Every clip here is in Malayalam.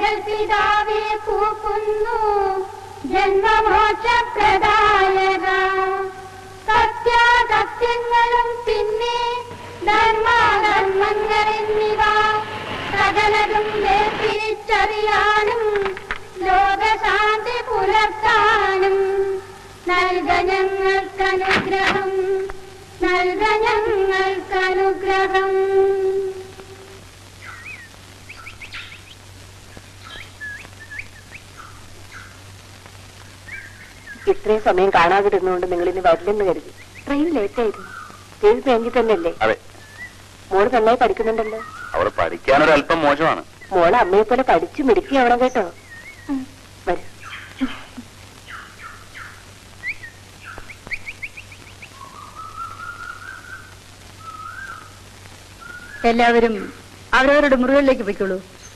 ഞങ്ങൾ പിതാവെ പൂക്കുന്നു ജന്മമോക്ഷപ്രദായക സത്യാസത്യങ്ങളും പിന്നെ ധർമാധർമ്മങ്ങൾ എന്നിവ സകലതും വേർതിരിച്ചറിയാനും ലോകശാന്തി പുലർത്താനും നൽക ഞങ്ങൾക്കനുഗ്രഹം നൽക ഞങ്ങൾക്കനുഗ്രഹം ഇത്രയും സമയം കാണാതിരുന്നുകൊണ്ട് നിങ്ങൾ ഇനി വരില്ലെന്ന് കരുതി ട്രെയിൻ ലേറ്റ് ആയിരുന്നു ഏത് ബാങ്കിൽ തന്നെയല്ലേ അതെ മോള് നന്നായി പഠിക്കുന്നുണ്ടല്ലോ അവള് പഠിക്കാനൊരല്പം മോശമാണ് മോള് അമ്മയെ പോലെ പഠിച്ചു മിടുക്കിയാവണം കേട്ടോ വരൂ എല്ലാവരും അവരവരുടെ മുറികളിലേക്ക് പൊയ്ക്കോളൂ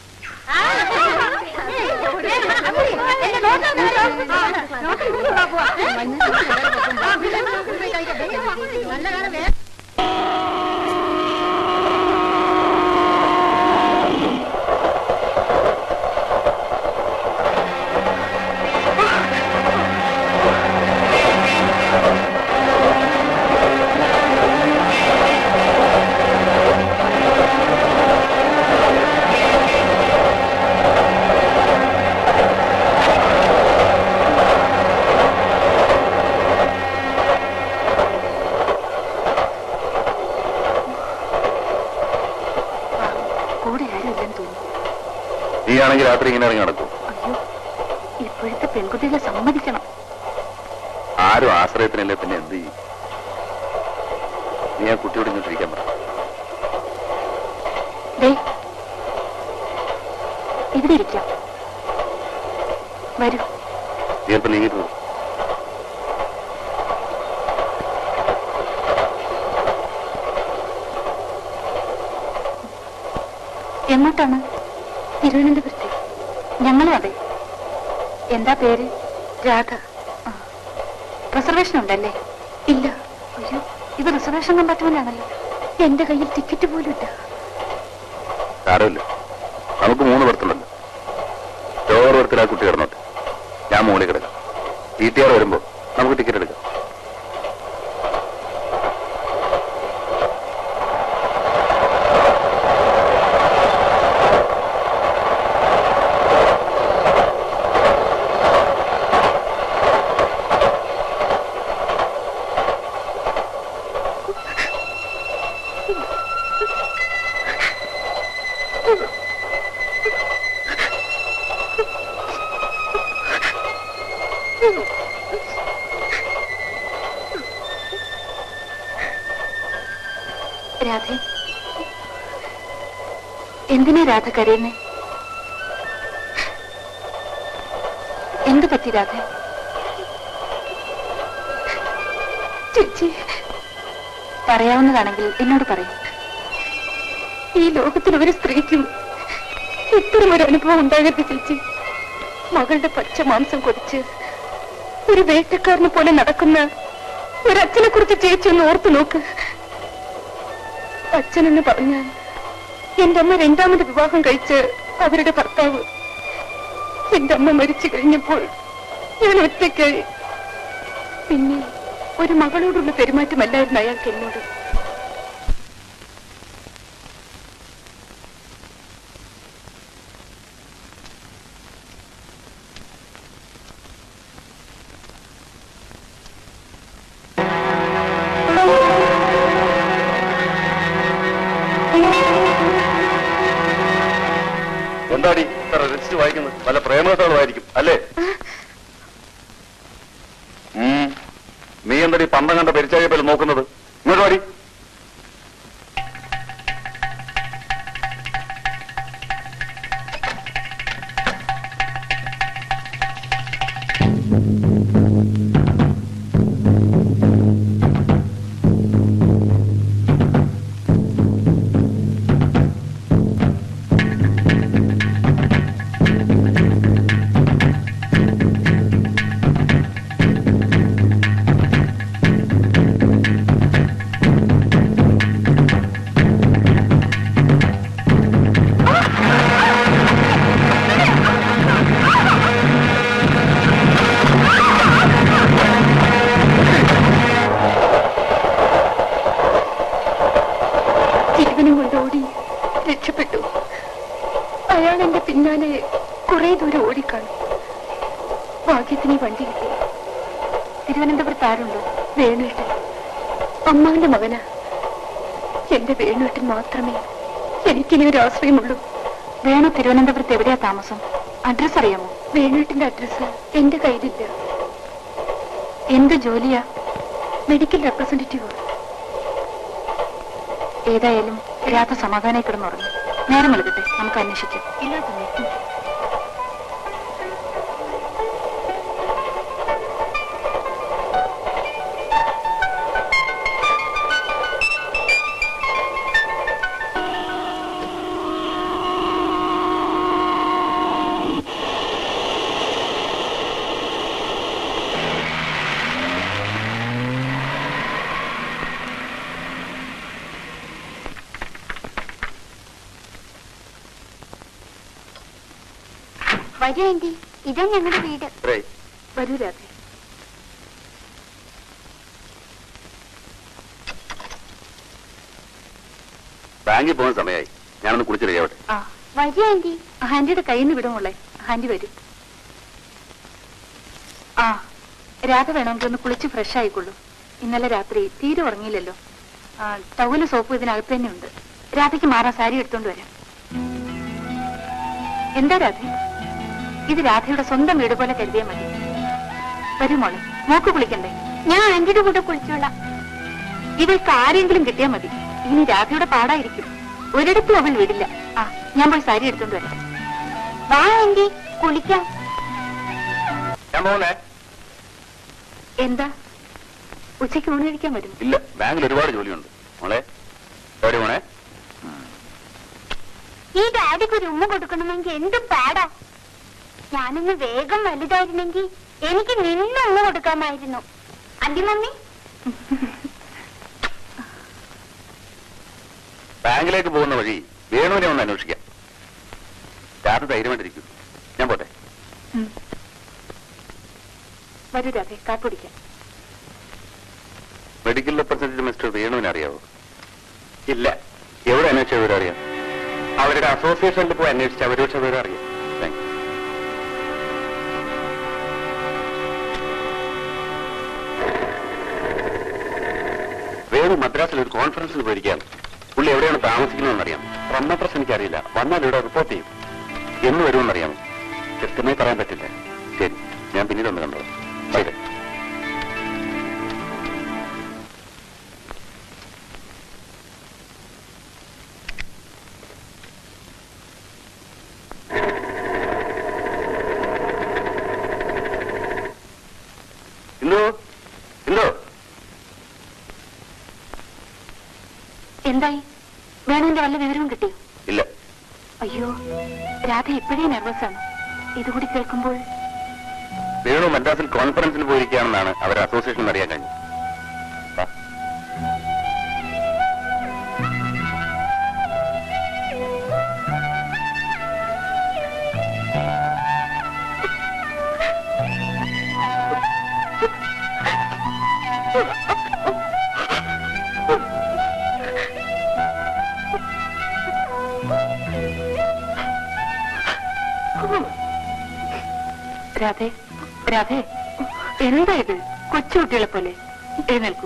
കൂടെ ആരും ഇല്ലെന്ന് തോന്നുന്നു നീ ആണെങ്കിൽ രാത്രി ഇങ്ങനെ ഇറങ്ങി നടക്കും അയ്യോ ഇപ്പോഴത്തെ പെൺകുട്ടികളെ സമ്മതിക്കണം ആരും ആശ്രയത്തിനല്ലേ പിന്നെ എന്ത് ചെയ്യും നീ ആ കുട്ടിയോട് ഇങ്ങോട്ടിരിക്കാൻ പറ ദേ ഇവിടെ ഇരിക്കാം വരൂ നീ അല്പം നീങ്ങിട്ട് വരൂ. എങ്ങോട്ടാണ് തിരുവനന്തപുരത്ത് ഞങ്ങളും അതെ എന്താ പേര് രാധ ആ. റിസർവേഷൻ ഉണ്ടല്ലേ ഇല്ല അയ്യോ ഇത് റിസർവേഷൻ കമ്പാർട്ട്മെന്റാണല്ലോ എന്റെ കയ്യിൽ ടിക്കറ്റ് പോലും ഇല്ല സാരമില്ല നമുക്ക് മൂന്ന് പേർത്തുണ്ടല്ലോ ലോവർ ബർത്തിൽ ആ കുട്ടി കിടന്നോട്ടെ ഞാൻ മുകളിൽ കിടക്കാം ടി ടി ആർ വരുമ്പോ നമുക്ക് ടിക്കറ്റ് എടുക്കാം രാധേ എന്തിനാ രാധ കരയുന്നേ എന്ത് പറ്റി രാധ ചേച്ചി പറയാവുന്നതാണെങ്കിൽ എന്നോട് പറയും ഈ ലോകത്തിൽ ഒരു സ്ത്രീക്കും ഇത്തരം ഒരു അനുഭവം ഉണ്ടാകരുത് ചേച്ചി മകളുടെ പച്ച മാംസം കൊതിച്ച് ഒരു വേട്ടക്കാരനെ പോലെ നടക്കുന്ന ഒരച്ഛനെ കുറിച്ച് ചേച്ചി ഒന്ന് ഓർത്തു നോക്ക് അച്ഛനെന്ന് പറഞ്ഞാൽ എന്റെ അമ്മ രണ്ടാമത് വിവാഹം കഴിച്ച് അവരുടെ ഭർത്താവ് എന്റെ അമ്മ മരിച്ചു കഴിഞ്ഞപ്പോൾ ഞാൻ ഒറ്റയ്ക്കായി പിന്നെ ഒരു മകളോടുള്ള പെരുമാറ്റമല്ലായിരുന്നു അയാൾക്ക് എന്നോട് എന്താടി ഇത്ര രചിച്ച് വായിക്കുന്നത് വല്ല പ്രേമകഥകളായിരിക്കും അല്ലേ ഉം. നീ എന്തടി പന്തം കണ്ട പരിചയപ്പൽ നോക്കുന്നത് ഇങ്ങോട്ട് വാടി ജീവനും കൊണ്ട് ഓടി രക്ഷപ്പെട്ടു അയാൾ എന്റെ പിന്നാലെ കുറെ ദൂരം ഓടിക്കാണും ഭാഗ്യത്തിന് ഈ വണ്ടി കിട്ടി തിരുവനന്തപുരത്ത് ആരുണ്ടോ വേണുവേട്ടൻ അമ്മാവിന്റെ മകനാ എന്റെ വേണുവേട്ടൻ മാത്രമേ എനിക്കിനി ഒരു ആശ്രയമുള്ളൂ വേണു തിരുവനന്തപുരത്ത് എവിടെയാ താമസം അഡ്രസ് അറിയാമോ വേണുവേട്ടന്റെ അഡ്രസ് എന്റെ കയ്യിലില്ല എന്ത് ജോലിയാ മെഡിക്കൽ റെപ്രസെന്റേറ്റീവ് ഏതായാലും രാത്രി സമാധാനായി കിടന്നുറങ്ങി നേരം വെളുക്കട്ടെ നമുക്ക് അന്വേഷിക്കാം ഇല്ലാത്ത വരൂ ആന്റി ഇതാ ഞങ്ങളുടെ വീട് റേയ് വരൂ രാധേ ബാങ്കിൽ പോകുന്ന സമയമായി ഞാനൊന്ന് കുളിച്ച് കഴിയാവട്ടെ ആ വരൂ ആന്റി ആന്റിയുടെ കയ്യിൽ നിന്ന് വിടുമോളെ ആന്റി വരും ആ രാധ വേണമെങ്കിൽ ഒന്ന് കുളിച്ച് ഫ്രഷ് ആയിക്കൊള്ളൂ ഇന്നലെ രാത്രി തീരെ ഉറങ്ങിയില്ലല്ലോ ആ, ടവല് സോപ്പ് ഇതിനകത്ത് തന്നെ ഉണ്ട് രാധയ്ക്ക് മാറാൻ സാരി എടുത്തോണ്ട് വരാം എന്താ രാധ ഇത് രാധയുടെ സ്വന്തം വീട് പോലെ കരുതിയാൽ മതി വരൂ മോളെ മോക്ക് കുളിക്കണ്ടേ ഞാൻ ആന്റിയുടെ കൂടെ കുളിച്ചോളാം ഇവൾക്ക് ആരെങ്കിലും കിട്ടിയാൽ മതി ഇനി രാധയുടെ പാടായിരിക്കും ഒരിടത്തും അവൾ വിടില്ല ആ ഞാൻ പോയി സാരി എടുത്തോണ്ട് വരാം വാ ആന്റി കുളിക്കാം ഞാൻ പോകുന്നേ എന്താ ഉച്ചയ്ക്ക് ഊണ് കഴിക്കാൻ വരും ഇല്ല ബാങ്കിൽ ഒരുപാട് ജോലിയുണ്ട് മോളെ എവിടെ പോണേ ഈ ഡാഡിക്ക് ഒരു ഉമ്മ കൊടുക്കണമെങ്കിൽ എന്തും പാടാ ഞാനൊന്ന് വേഗം വലുതായിരുന്നെങ്കിൽ എനിക്ക് നിന്ന് ഉമ്മ കൊടുക്കാമായിരുന്നു അന്തി മമ്മി ബാങ്കിലേക്ക് പോകുന്ന വഴി വേണുവിനെ ഒന്ന് അന്വേഷിക്കാം രാത്രി ധൈര്യമായിട്ടിരിക്കും ഞാൻ പോട്ടെ ഉം. വരൂ രാധേ കാപ്പുടിക്കാം മെഡിക്കൽ റെപ്രസെന്റേറ്റീവ് മിസ്റ്റർ വേണുവിനെ അറിയാവോ ഇല്ല എവിടെ അന്വേഷിച്ച വിവരം അറിയാം അവരുടെ അസോസിയേഷനിൽ പോയി അന്വേഷിച്ച അവരോട് വിവരം അറിയാം താങ്ക് യു വേണു മദ്രാസിൽ ഒരു കോൺഫറൻസിൽ പോയിരിക്കുകയാണ് പുള്ളി എവിടെയാണ് താമസിക്കുന്നതെന്നറിയാം ഫ്രം അഡ്രസ് എനിക്കറിയില്ല വന്നാൽ ഇവിടെ റിപ്പോർട്ട് ചെയ്യും എന്ന് വരുമെന്നറിയാമോ കൃത്യമായി പറയാൻ പറ്റില്ല ശരി ഞാൻ പിന്നീട് ഒന്ന് കണ്ടോ ശരി എന്തോ എന്തോ എന്തായി വേണുവിന്റെ വല്ല വിവരവും കിട്ടിയോ ഇല്ല അയ്യോ രാധ ഇപ്പോഴേ നെർവസ് ആണ് ഇതുകൂടി കേൾക്കുമ്പോൾ വേണു മദ്രാസിൽ കോൺഫറൻസിൽ പോയിരിക്കുകയാണെന്നാണ് അവരുടെ അസോസിയേഷൻ അറിയാൻ കഴിഞ്ഞു വാ. രാധേ രാധേ എന്താ ഇത് കൊച്ചുകുട്ടികളെ പോലെ എഴുന്നേൽക്കൂ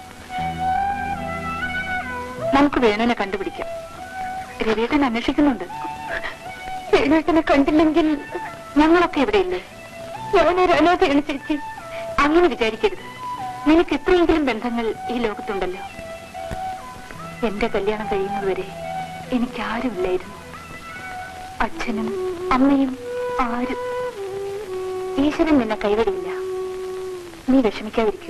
നമുക്ക് വേണുവിനെ കണ്ടുപിടിക്കാം രവിയേട്ടൻ അന്വേഷിക്കുന്നുണ്ട് വേണുവേട്ടനെ കണ്ടില്ലെങ്കിൽ ഞങ്ങളൊക്കെ ഇവിടെയില്ലേ ഞാനൊരു അനാഥയാണ് ചേച്ചി അങ്ങനെ വിചാരിക്കരുത് നിനക്ക് എത്രയെങ്കിലും ബന്ധങ്ങൾ ഈ ലോകത്തുണ്ടല്ലോ എന്റെ കല്യാണം കഴിയുന്നതുവരെ എനിക്കാരുമില്ലായിരുന്നു അച്ഛനും അമ്മയും ആരും ഈശ്വരൻ നിന്നെ കൈവിടില്ല നീ വിഷമിക്കാതിരിക്കൂ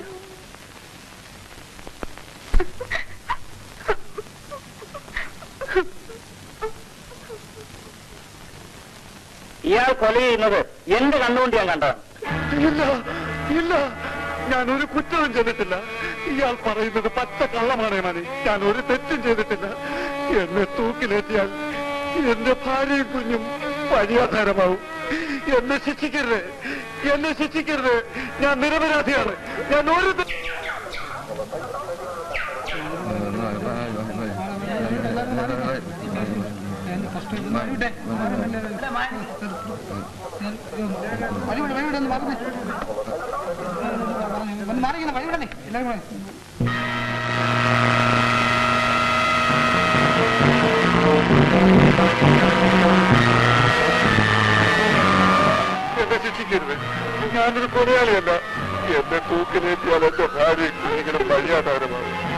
ഇയാൾ കൊല ചെയ്യുന്നത് എന്റെ കണ്ണുകൊണ്ട് ഞാൻ കണ്ടതാണ് ഇല്ല ഇല്ല ഞാൻ ഒരു കുറ്റവും ചെയ്തിട്ടില്ല ഇയാൾ പറയുന്നത് പച്ച കള്ളമാണ് മണി ഞാൻ ഒരു തെറ്റും ചെയ്തിട്ടില്ല എന്നെ തൂക്കിലേറ്റിയാൽ എന്റെ ഭാര്യയും കുഞ്ഞും വഴിയാധാരമാവും എന്നെ ശിക്ഷിക്കരുത് എന്നെ ശിക്ഷിക്കരുത് ഞാൻ നിരപരാധിയാണ് ഞാൻ ഒരു തെ- എന്നെ ശിക്ഷിക്കരുത് ഞാനൊരു കൊലയാളിയല്ല എന്നെ തൂക്കിലേറ്റിയാൽ എന്റെ ഭാര്യ കുഞ്ഞിങ്ങനെ കഴിയാതാരമാണ്